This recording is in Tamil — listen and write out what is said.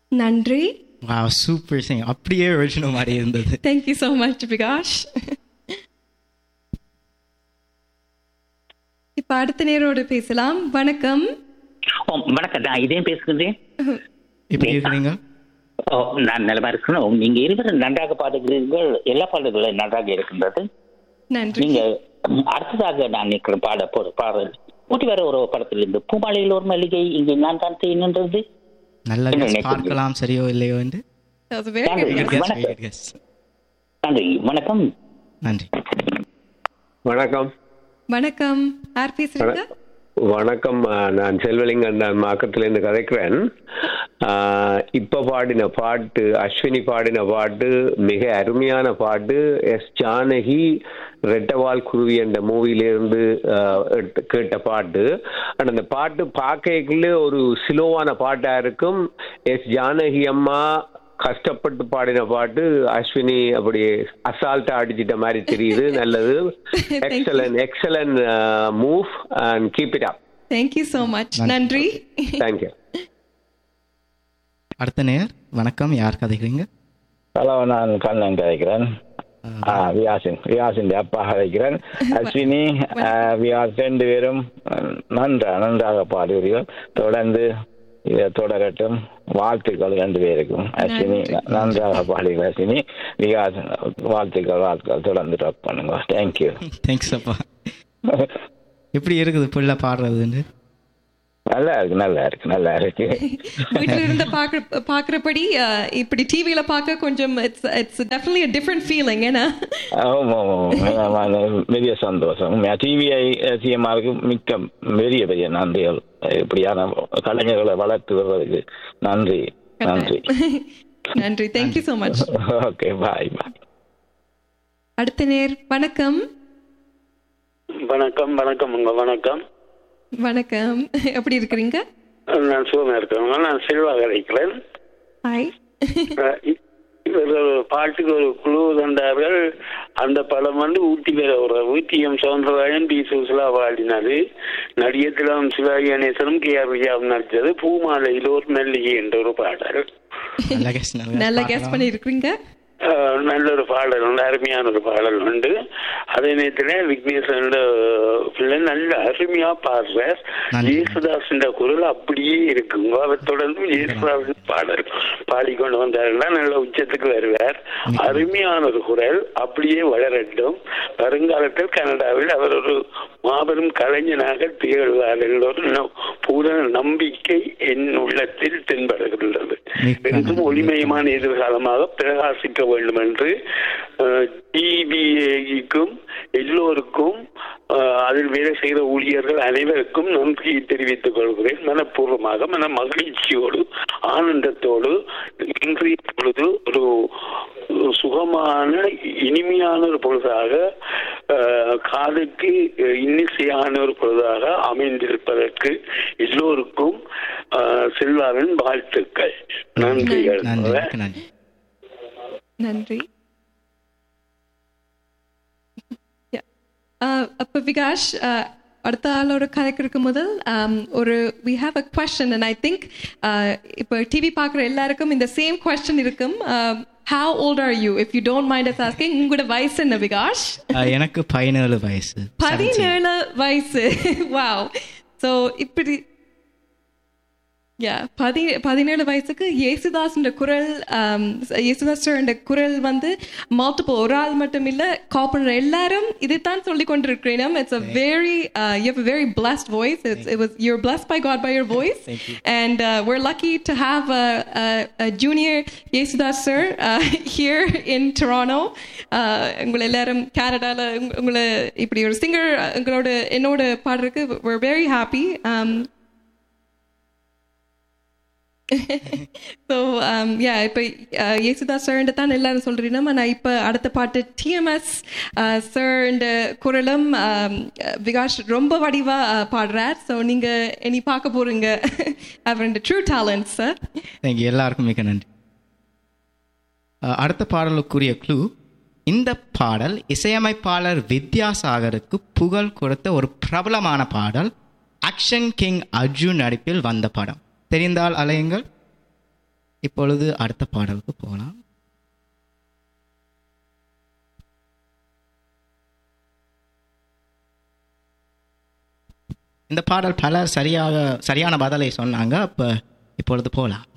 நன்றி வா சூப்பர் சிங் அப்படியே ஒரிஜினல் மாதிரி இருந்தது தேங்க்யூ ஸோ மச் விகாஷ் இப்ப அடுத்த நேரோடு பேசலாம் வணக்கம் ஓ வணக்கம் நான் இதே பேசுகின்றேன் எப்படி இருக்கிறீங்க ஓ நான் நலமா இருக்கிறேன் நீங்க இருவரும் நன்றாக பாடுகிறீர்கள் எல்லா பாடல்களும் நன்றாக இருக்கின்றது நன்றி நீங்க அடுத்ததாக நான் நிற்கிற பாட போற பாடல் ஊட்டி வர ஒரு படத்திலிருந்து பூமாலையில் ஒரு மல்லிகை இங்கே நான் தான் செய்யணுன்றது நல்ல என்ன guess நினைக்கிறீங்க? பார்க்கலாம் சரியோ இல்லையோ என்று That was a very good நன்றி. guess. Good guess, வணக்கம். very good guess. நன்றி வணக்கம் நன்றி வணக்கம் வணக்கம் யார் பேசுறீங்க வணக்கம் அஹ், நான் செல்வலிங்கன் நான் மாக்கத்திலேருந்து கதைக்கிறேன் அஹ், இப்ப பாடின பாட்டு அஸ்வினி பாடின பாட்டு மிக அருமையான பாட்டு எஸ் ஜானகி ரெட்டவால் குருவி என்ற மூவியிலிருந்து அஹ், எடுத்து- கேட்ட பாட்டு ஆனா அந்த பாட்டு பார்க்கல ஒரு சிலோவான பாட்டா இருக்கும் எஸ் ஜானகி அம்மா கஷ்டப்பட்டு பாடின பாட்டு அஸ்வினி அப்படி அசால்ட்டா அடிச்சிட்ட மாதிரி தெரியுது நல்லது excellent excellent move and keep it up thank you so much நன்றி தேங்க்யூ அடுத்த நேர் வணக்கம் யார் கதைக்கிறீங்க ஹலோ நான் கண்ணன் கதைக்கிறேன் ஆ, வியாசின் வியாசின் அப்பா கதைக்கிறேன் அஸ்வினி ஆ, வியாஸ் ரெண்டு பேரும் நன்றா நன்றாக பாடுவீர்கள் தொடர்ந்து இதை தொடரட்டும் வாழ்த்துக்கள் ரெண்டு பேருக்கும் அஸ்வினி நன்றாக பாடுகிறீர்கள் அஸ்வினி விகாஸ் வாழ்த்துக்கள் வாழ்த்துக்கள் தொடர்ந்து டாக் பண்ணுங்க தேங்க்யூ தேங்க்ஸ் அப்பா எப்படி இருக்குது புள்ள பாடுறதுன்னு நல்லா இருக்கு நல்லா இருக்கு நல்லா இருக்கு வீட்டில் இருந்து பார்க்க பார்க்குறபடி இப்படி டிவியில பார்க்க கொஞ்சம் it's it's definitely a different feeling ஏன்னா ஆமா, ஆமா, ஆமா. பெரிய சந்தோஷம் டிவிஐ சிஎம்ஆருக்கு மிக்க பெரிய பெரிய நன்றிகள் இப்படியான கலைஞர்களை வளர்த்து வருவதற்கு நன்றி நன்றி நன்றி thank you so much okay bye bye அடுத்த நேர் வணக்கம் வணக்கம் வணக்கம் உங்க வணக்கம் வணக்கம் எப்படி இருக்கிறீங்க நான் சுகமா இருக்கிறவங்க நான் செல்வா கிடைக்கிறேன் ஹாய் அஹ் இ- இவர் ஒரு பாட்டுக்கு ஒரு குழு தந்தார்கள் அந்த படம் வந்து ஊட்டி வேற ஒரு ஊட்டியம் சவுந்தரராயன் பி சுசிலா பாடினது நடிகத்திலம் சிவாஜி கணேசனும் கே ஆர் விஜயாவும் நடித்தது பூமாலையில் ஒரு மல்லிகை என்ற ஒரு பாடல் நல்ல guess, நல்ல guess. நல்லா கெஸ் பார்க்கலாம். பண்ணி இருக்கிறீங்க அஹ் நல்ல ஒரு பாடல் உண்டு அருமையான ஒரு பாடல் உண்டு அதே நேரத்தில் விக்னேஸ்வரன் பிள்ளை நல்ல அருமையா பாடுறார் நன்றி. ஜேசுதாஸின் குரல் அப்படியே இருக்குங்க அவர் தொடர்ந்து ஜேசுதாஸ் பாடல் பாடிக்கொண்டு வந்தாருன்னா நல்ல உச்சத்துக்கு வருவார் அருமையான ஒரு குரல் அப்படியே வளரட்டும் வருங்காலத்தில் கனடாவில் அவர் ஒரு மாபெரும் கலைஞனாக திகழ்வார் என்ற ஒரு ந- பூரண நம்பிக்கை என் உள்ளத்தில் தென்படுகின்றது மிக்க என்றும் நன்றி. ஒளிமயமான எதிர்காலமாக பிரகாசிக்க வேண்டும் என்று டிபிஏக்கும் எல்லோருக்கும் அஹ், அதில் வேலை செய்கிற ஊழியர்கள் அனைவருக்கும் நன்றியை தெரிவித்துக் கொள்கிறேன் மனப்பூர்வமாக மன மகிழ்ச்சியோடு ஆனந்தத்தோடு இன்றைய பொழுது ஒரு ஒரு சுகமான இனிமையான ஒரு பொழுதாக அஹ், காதுக்கு இன்னிசையான ஒரு பொழுதாக அமைந்திருப்பதற்கு எல்லோருக்கும் அஹ், செல்வாவின் வாழ்த்துக்கள் நன்றிகள் நன்றி மிக்க நன்றி நன்றி Yeah. Uh, அப்ப விகாஷ் uh, அடுத்த ஆளோட கதைக்கிறதுக்கு முதல் um, ஒரு we have a question and I think இப்போ டிவி பார்க்குற எல்லாருக்கும் இந்த சேம் கொஸ்டின் இருக்கும் how old are you if you don't mind as asking உங்களோட வயசு என்ன விகாஷ் அஹ், எனக்கு பதினேழு வயசு பதினேழு வயசு வாவ் ஸோ இப்படி யா பதி பதினேழு வயசுக்கு இயேசுதாஸ்ன்ற குரல் ஆம், இயேசுதாஸ்ன்ற குரல் வந்து மல்டிபிள் ஒரு ஆள் மட்டும் இல்ல காப்பர் எல்லாரும் இதைத்தான் சொல்லி கொண்டிருக்கிறேன் it's a very you have very blessed voice it's it was your blessed by God by your voice and we're lucky to have a, a, a junior Yesudas sir uh, here in Toronto. Uh, உங்களை எல்லாரும் கனடால உங்களை இப்படி ஒரு சிங்கர் உங்களோட என்னோட பாடுறதுக்கு we're very happy. Um, so yeah இப்போ யேசுதாஸ் சார் தான் எல்லாரும் சொல்றீங்க நான் இப்போ அடுத்த பாட்டு டிஎம்எஸ் சார் குரலும் um, விகாஷ் ரொம்ப வடிவா uh, பாடுறார் ஸோ நீங்க இனி பார்க்க போறீங்க அவர் ட்ரூ டேலண்ட் சார் தேங்க்யூ எல்லாருக்கும் மிக்க நன்றி அஹ், அடுத்த பாடலுக்குரிய க்ளூ இந்த பாடல் இசையமைப்பாளர் வித்யாசாகருக்கு புகழ் கொடுத்த ஒரு பிரபலமான பாடல் ஆக்ஷன் கிங் அர்ஜுன் நடிப்பில் வந்த படம் தெரிந்தால் அலையுங்கள் இப்பொழுது அடுத்த பாடலுக்கு போகலாம் இந்த பாடல் பலர் சரியாக சரியான பதிலை சொன்னாங்க அப்போ இப்பொழுது போகலாம்